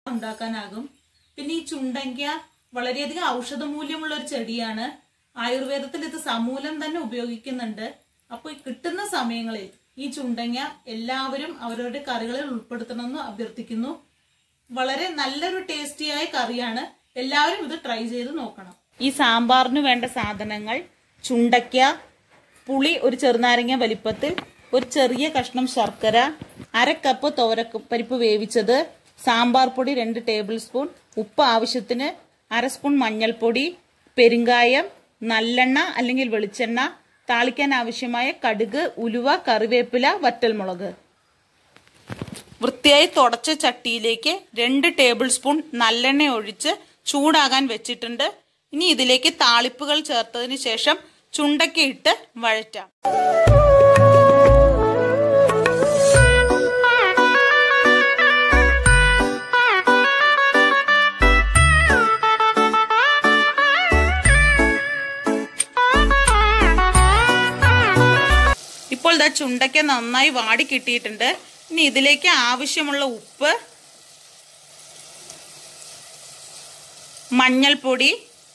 ഉണ്ടാക്കാനാകും പിന്നെ ഈ ചുണ്ടങ്ക വളരെയധികം ഔഷധ മൂല്യമുള്ള ഒരു ചെടിയാണ് ആയുർവേദത്തിൽ ഇത് സമൂലം തന്നെ ഉപയോഗിക്കുന്നുണ്ട് അപ്പോൾ ഈ കിട്ടുന്ന സമയങ്ങളിൽ ഈ ചുണ്ടങ്ങ എല്ലാവരും അവരവരുടെ കറികളിൽ ഉൾപ്പെടുത്തണമെന്ന് അഭ്യർത്ഥിക്കുന്നു വളരെ നല്ലൊരു ടേസ്റ്റിയായ കറിയാണ് എല്ലാവരും ഇത് ട്രൈ ചെയ്ത് നോക്കണം ഈ സാമ്പാറിന് വേണ്ട സാധനങ്ങൾ ചുണ്ടയ്ക്ക പുളി ഒരു ചെറുനാരങ്ങ വലിപ്പത്തിൽ ഒരു ചെറിയ കഷ്ണം ശർക്കര അര കപ്പ് തോരപ്പരിപ്പ് വേവിച്ചത് സാമ്പാർ പൊടി രണ്ട് ടേബിൾ സ്പൂൺ ഉപ്പ് ആവശ്യത്തിന് അര സ്പൂൺ മഞ്ഞൾപ്പൊടി പെരുങ്കായം നല്ലെണ്ണ അല്ലെങ്കിൽ വെളിച്ചെണ്ണ താളിക്കാൻ ആവശ്യമായ കടുക് ഉലുവ കറിവേപ്പില വറ്റൽമുളക് വൃത്തിയായി തുടച്ച ചട്ടിയിലേക്ക് രണ്ട് ടേബിൾ സ്പൂൺ നല്ലെണ്ണ ഒഴിച്ച് ചൂടാകാൻ വെച്ചിട്ടുണ്ട് ഇനി ഇതിലേക്ക് താളിപ്പുകൾ ചേർത്തതിന് ശേഷം ചുണ്ടയ്ക്ക ഇട്ട് വഴറ്റാം ഇപ്പോൾ ദാ ചുണ്ടയ്ക്ക നന്നായി വാടി കിട്ടിയിട്ടുണ്ട് ഇനി ഇതിലേക്ക് ആവശ്യമുള്ള ഉപ്പ് മഞ്ഞൾപ്പൊടി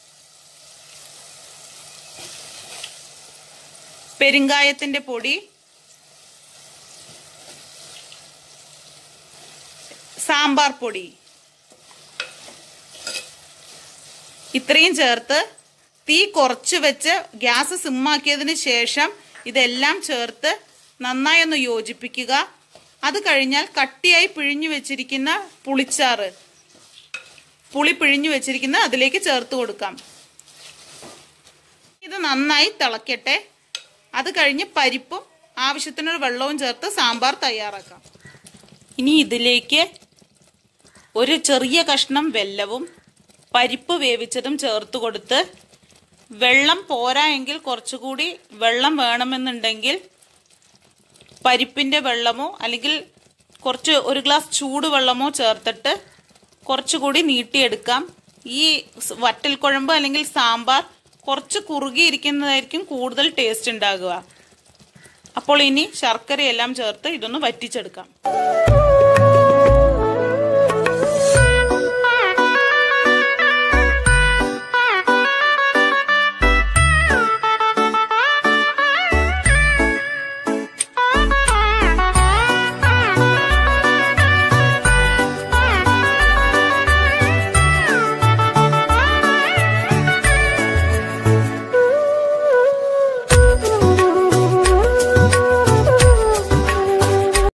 പെരുങ്കായത്തിന്റെ പൊടി സാമ്പാർ പൊടി ഇത്രയും ചേർത്ത് തീ കുറച്ച് വെച്ച് ഗ്യാസ് സിമ്മാക്കിയതിന് ശേഷം ഇതെല്ലാം ചേർത്ത് നന്നായി ഒന്ന് യോജിപ്പിക്കുക അത് കഴിഞ്ഞാൽ കട്ടിയായി പിഴിഞ്ഞു വെച്ചിരിക്കുന്ന പുളിച്ചാറ് പുളി പിഴിഞ്ഞു വെച്ചിരിക്കുന്ന അതിലേക്ക് ചേർത്ത് കൊടുക്കാം ഇത് നന്നായി തിളക്കട്ടെ അത് കഴിഞ്ഞ് പരിപ്പും ആവശ്യത്തിനൊരു വെള്ളവും ചേർത്ത് സാമ്പാർ തയ്യാറാക്കാം ഇനി ഇതിലേക്ക് ഒരു ചെറിയ കഷ്ണം വെല്ലവും പരിപ്പ് വേവിച്ചതും ചേർത്ത് കൊടുത്ത് വെള്ളം പോരാ എങ്കിൽ കുറച്ചുകൂടി വെള്ളം വേണമെന്നുണ്ടെങ്കിൽ പരിപ്പിൻ്റെ വെള്ളമോ അല്ലെങ്കിൽ കുറച്ച് ഒരു ഗ്ലാസ് ചൂട് വെള്ളമോ ചേർത്തിട്ട് കുറച്ചുകൂടി നീട്ടിയെടുക്കാം ഈ സ് വറ്റൽ കുഴമ്പ് അല്ലെങ്കിൽ സാമ്പാർ കുറച്ച് കുറുകിയിരിക്കുന്നതായിരിക്കും കൂടുതൽ ടേസ്റ്റ് ഉണ്ടാകുക അപ്പോൾ ഇനി ശർക്കരയെല്ലാം ചേർത്ത് ഇതൊന്ന് വറ്റിച്ചെടുക്കാം